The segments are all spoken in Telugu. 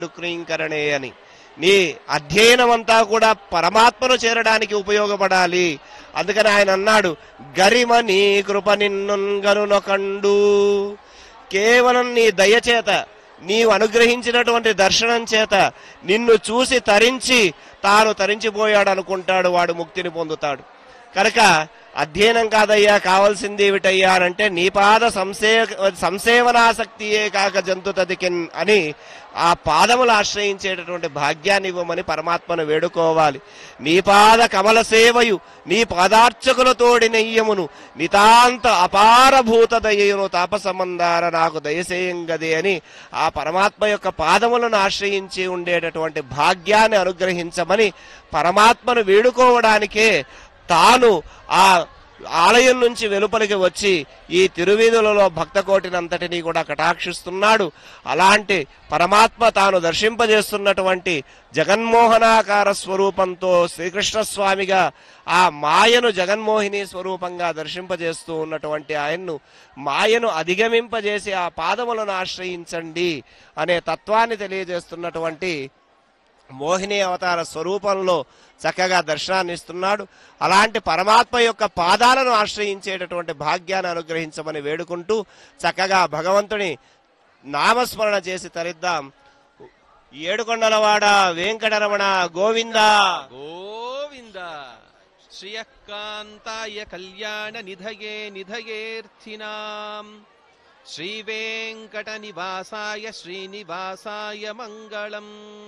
క్రీంకరణే అని నీ అధ్యయనం అంతా కూడా పరమాత్మను చేరడానికి ఉపయోగపడాలి అందుకని ఆయన అన్నాడు గరిమ నీ కృప నిన్నుగనునొకండు కేవలం నీ దయచేత నీవు అనుగ్రహించినటువంటి దర్శనం చేత నిన్ను చూసి తరించి తాను తరించిపోయాడు అనుకుంటాడు వాడు ముక్తిని పొందుతాడు కనుక అధ్యయనం కాదయ్యా కావాల్సింది ఏమిటయ్యా అనంటే నీ పాద సంసే సంసేవనాసక్తియే కాక జంతు తదికిన్ అని ఆ పాదములు ఆశ్రయించేటటువంటి భాగ్యాన్ని ఇవ్వమని పరమాత్మను వేడుకోవాలి నీ పాద కమల సేవయు నీ పాదార్చకులతోడి నెయ్యమును నితాంత అపారభూత దయయును తాపసమందార నాకు దయసేయంగదే అని ఆ పరమాత్మ యొక్క పాదములను ఆశ్రయించి ఉండేటటువంటి భాగ్యాన్ని అనుగ్రహించమని పరమాత్మను వేడుకోవడానికే తాను ఆ ఆలయం నుంచి వెలుపలికి వచ్చి ఈ తిరువీధులలో భక్త కోటినంతటినీ కూడా కటాక్షిస్తున్నాడు అలాంటి పరమాత్మ తాను దర్శింపజేస్తున్నటువంటి జగన్మోహనాకార స్వరూపంతో శ్రీకృష్ణ స్వామిగా ఆ మాయను జగన్మోహిని స్వరూపంగా దర్శింపజేస్తూ ఉన్నటువంటి ఆయన్ను మాయను అధిగమింపజేసి ఆ పాదములను ఆశ్రయించండి అనే తత్వాన్ని తెలియజేస్తున్నటువంటి మోహిని అవతార స్వరూపంలో చక్కగా దర్శనాన్ని ఇస్తున్నాడు అలాంటి పరమాత్మ యొక్క పాదాలను ఆశ్రయించేటటువంటి భాగ్యాన్ని అనుగ్రహించమని వేడుకుంటూ చక్కగా భగవంతుని నామస్మరణ చేసి తరిద్దాం ఏడుకొండలవాడ వెంకటరమణ గోవింద గోవింద శ్రియకాంతాయ కళ్యాణ నిధయే నిధయేర్థినాం శ్రీ వెంకట నివాసాయ శ్రీనివాసాయ మంగళం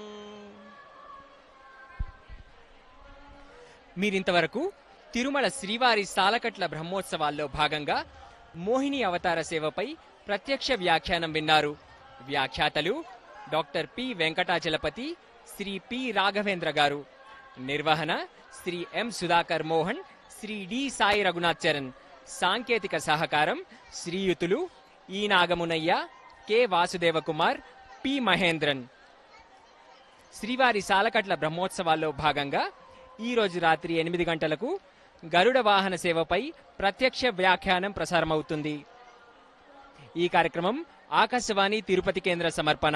మీరింతవరకు తిరుమల శ్రీవారి సాలకట్ల బ్రహ్మోత్సవాల్లో భాగంగా మోహిని అవతార సేవపై ప్రత్యక్ష వ్యాఖ్యానం విన్నారు వ్యాఖ్యాతలు doctor P Venkatachalapathi Shri P Raghavendra garu నిర్వహణ శ్రీ ఎం సుధాకర్ మోహన్ శ్రీ డి సాయి రఘునాథ్ చరణ్ సాంకేతిక సహకారం శ్రీయుతులు E Nagamunaiah K Vasudeva Kumar P Mahendran శ్రీవారి సాలకట్ల బ్రహ్మోత్సవాల్లో భాగంగా ఈ రోజు రాత్రి ఎనిమిది గంటలకు గరుడ వాహన సేవపై ప్రత్యక్ష వ్యాఖ్యానం ప్రసారమవుతుంది ఈ కార్యక్రమం ఆకాశవాణి తిరుపతి కేంద్ర సమర్పణ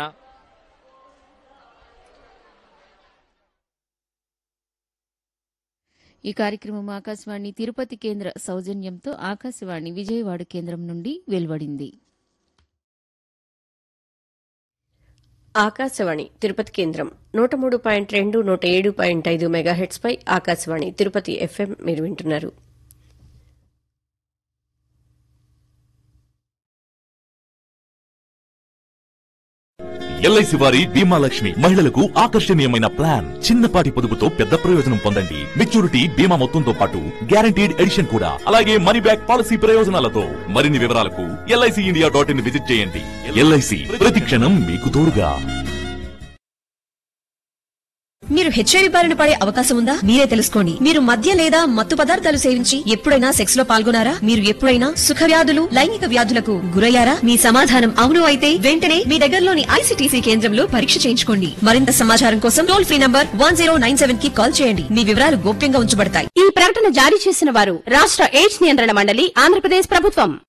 ఈ కార్యక్రమం ఆకాశవాణి తిరుపతి కేంద్ర సౌజన్యంతో ఆకాశవాణి విజయవాడ కేంద్రం నుండి వెలువడింది ఆకాశవాణి తిరుపతి కేంద్రం నూట మూడు పాయింట్ రెండు నూట ఏడు పాయింట్ ఐదు మెగాహెట్స్ పై ఆకాశవాణి తిరుపతి ఎఫ్ఎం మీరు వింటున్నారు ఎల్ఐసి వారి బీమా లక్ష్మి మహిళలకు ఆకర్షణీయమైన ప్లాన్ చిన్నపాటి పొదుపుతో పెద్ద ప్రయోజనం పొందండి మెచ్యూరిటీ బీమా మొత్తంతో పాటు గ్యారంటీడ్ ఎడిషన్ కూడా అలాగే మనీ బ్యాక్ పాలసీ ప్రయోజనాలతో మరిన్ని వివరాలకు LIC India dot in visit చేయండి ఎల్ఐసి ప్రతి క్షణం మీకు తోడుగా మీరు హెచ్ఐవి బారిన పడే అవకాశం ఉందా మీరే తెలుసుకోండి మీరు మద్య లేదా మత్తు పదార్థాలు సేవించి ఎప్పుడైనా సెక్స్ లో పాల్గొనారా మీరు ఎప్పుడైనా సుఖ వ్యాధులు లైంగిక వ్యాధులకు గురయ్యారా మీ సమాధానం అవును అయితే వెంటనే మీ దగ్గరలోని ఐసిటీసీ కేంద్రంలో పరీక్ష చేయించుకోండి మరింత సమాచారం కోసం టోల్ ఫ్రీ నంబర్ వన్ కి కాల్ చేయండి మీ వివరాలు గోప్యంగా ఉంచబడతాయి ఈ ప్రకటన జారీ చేసిన వారు రాష్ట్ర ఎయిడ్స్ నియంత్రణ మండలి ఆంధ్రప్రదేశ్ ప్రభుత్వం